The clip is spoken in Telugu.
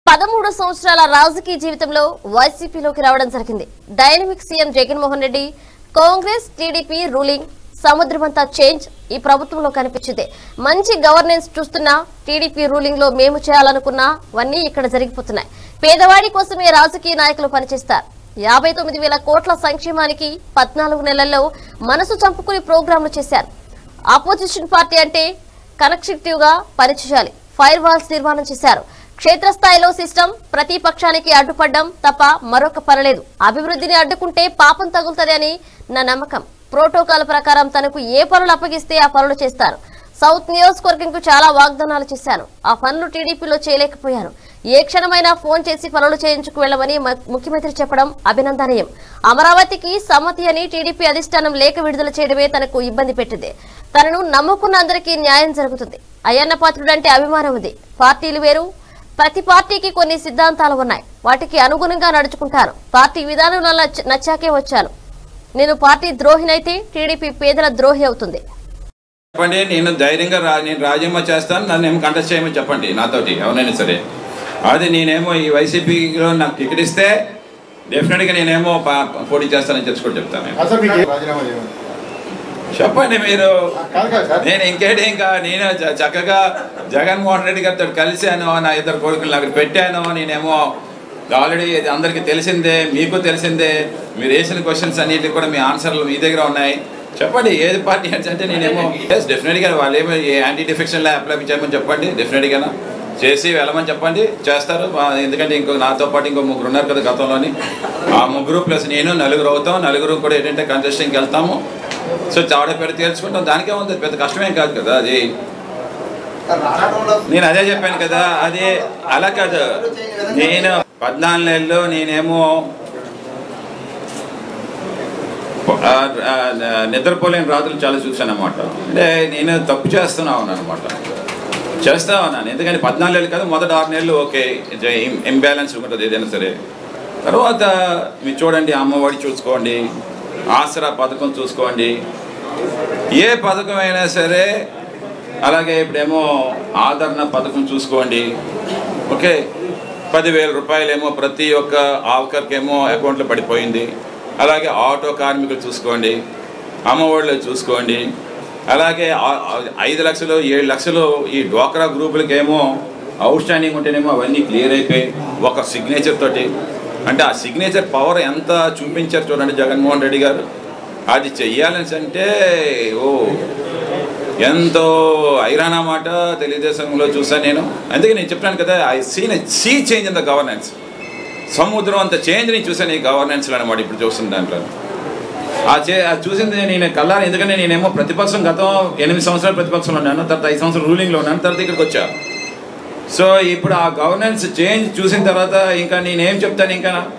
పదమూడు సంవత్సరాల రాజకీయ జీవితంలో వైసీపీలోకి రావడం జరిగింది dynamic CM Jaganmohan Reddy Congress TDP ruling సముద్రమంతా చేంజ్ ఈ ప్రభుత్వంలో కనిపించింది మంచి గవర్నెన్స్ చూస్తున్నా టీడీపీ రూలింగ్ లో మేము చేయాలనుకున్నవన్నీ ఇక్కడ జరిగిపోతున్నాయి పేదవాడి కోసమే రాజకీయ నాయకులు పనిచేస్తారు యాభై తొమ్మిది వేల కోట్ల సంక్షేమానికి పద్నాలుగు నెలల్లో మనసు చంపుకుని ప్రోగ్రాంలు చేశారు ఆపోజిషన్ పార్టీ అంటే కనెక్టివ్ గా పనిచేయాలి ఫైర్ వాల్స్ నిర్మాణం చేశారు క్షేత్రస్థాయిలో సిస్టమ్ ప్రతి పక్షానికి అడ్డుపడ్డం తప్ప మరొక పనలేదు అభివృద్ధిని అడ్డుకుంటే పాపం తగులుతుంది అని నా నమ్మకం ప్రోటోకాల్ ప్రకారం తనకు ఏ పనులు అప్పగిస్తే ఆ పనులు చేస్తారు సౌత్ నియోజకవర్గంకు చాలా వాగ్దానాలు చేశాను ఆ పనులు టీడీపీలో చేయలేకపోయాను ఏ క్షణమైనా ఫోన్ చేసి పనులు చేయించుకు వెళ్లమని మ- ముఖ్యమంత్రి చెప్పడం అభినందనీయం అమరావతికి సమ్మతి అని టీడీపీ అధిష్టానం లేఖ విడుదల చేయడమే తనకు ఇబ్బంది పెట్టింది తనను నమ్ముకున్న అందరికీ న్యాయం జరుగుతుంది అయ్యన్న పాత్రుడంటే అభిమానం ఉంది పార్టీలు వేరు ప్రతి పార్టీకి కొన్ని సిద్ధాంతాలు ఉన్నాయి వాటికి అనుగుణంగా నడుచుకుంటాను పార్టీ విధానం నల్ల- నచ్చాకే వచ్చాను నేను పార్టీ ద్రోహినైతే టీడీపీ పేదల ద్రోహి అవుతుంది చెప్పండి నేను ధైర్యంగా రా నేను రాజీనామా చేస్తాను నన్ను ఏమో కంటెస్ట్ చేయమని చెప్పండి నాతోటి ఎవరైనా సరే అది నేనేమో ఈ వైసీపీలో నాకు టికెట్ ఇస్తే డెఫినెట్గా నేనేమో పా- పోటీ చేస్తానని చెప్పి కూడా చెప్తాను నేను. అసలు మీకు రాజీనామా చేయమని చెప్పండి మీరు కాదు కాదు సార్ నేను ఇంకేంటి ఇంకా నేను చ- చక్కగా జగన్మోహన్ రెడ్డి గారితో కలిశాను నా ఇద్దరు కొడుకులు అక్కడ పెట్టాను నేనేమో ఆల్రెడీ ఇది అందరికీ తెలిసిందే మీకు తెలిసిందే మీరు వేసిన క్వశ్చన్స్ అన్నిటికి కూడా మీ ఆన్సర్లు మీ దగ్గర ఉన్నాయి చెప్పండి ఏది పార్టీ అంటే నేనేమో ఎస్ డెఫినెట్గా వాళ్ళు ఏమో యాంటీ డిఫెక్షన్లో అప్లై చేయమని చెప్పండి డెఫినెట్గా చేసి వెళ్ళమని చెప్పండి చేస్తారు ఆ, ఎందుకంటే ఇంకో నాతో పాటు ఇంకో ముగ్గురు ఉన్నారు కదా గతంలోని ఆ ముగ్గురు ప్లస్ నేను నలుగురు అవుతాం నలుగురు కూడా ఏంటంటే కంటెస్టింగ్కి వెళ్తాము సో చావడ పేరు తేల్చుకుంటాం దానికే ఉంది పెద్ద కష్టమేం కాదు కదా అది నేను అదే చెప్పాను కదా అదే అలా కాదు నేను పద్నాలుగు నెలల్లో నేనేమో ఆ, ఆ, నిద్రపోలేని రాత్రులు చాలా చూశాను అనమాట అంటే నేను తప్పు చేస్తున్నా ఉన్నాను అనమాట చేస్తా ఉన్నాను ఎందుకంటే పద్నాలుగు నెలలు కాదు మొదటి ఆరు నెలలు ఓకే ఇంబ్యాలెన్స్ ఉంటుంది ఏదైనా సరే తర్వాత మీరు చూడండి అమ్మఒడి చూసుకోండి ఆసరా పథకం చూసుకోండి ఏ పథకం అయినా సరే అలాగే ఇప్పుడేమో ఆదరణ పథకం చూసుకోండి ఓకే పదివేల రూపాయలేమో ప్రతి ఒక్క ఆవకరికేమో అకౌంట్లో పడిపోయింది అలాగే ఆటో కార్మికులు చూసుకోండి అమ్మఒడిలో చూసుకోండి అలాగే ఆ- ఆ- ఐదు లక్షలు ఏడు లక్షలు ఈ డ్వాక్రా గ్రూపులకేమో అవుట్ స్టాండింగ్ ఉంటేనేమో అవన్నీ క్లియర్ అయిపోయి ఒక సిగ్నేచర్ తోటి అంటే ఆ సిగ్నేచర్ పవర్ ఎంత చూపించారు చూడండి జగన్మోహన్ రెడ్డి గారు అది చెయ్యాలని అంటే ఓ ఎంతో ఐరానా మాట తెలుగుదేశంలో చూసాను నేను అందుకే నేను చెప్తాను కదా I seen sea change in the governance సముద్రం అంత చేంజ్ నేను చూసాను ఈ గవర్నెన్స్లో అనమాట ఇప్పుడు చూస్తున్న దాంట్లో ఆ చే అది చూసింది నేను కల్లారు ఎందుకంటే నేనేమో ప్రతిపక్షం గతం ఎనిమిది సంవత్సరాలు ప్రతిపక్షంలో ఉన్నాను తర్వాత ఐదు సంవత్సరాలు రూలింగ్లో ఉన్నాను తర్వాత ఇక్కడికి వచ్చా సో ఇప్పుడు ఆ గవర్నెన్స్ చేంజ్ చూసిన తర్వాత ఇంకా నేనేం చెప్తాను ఇంకా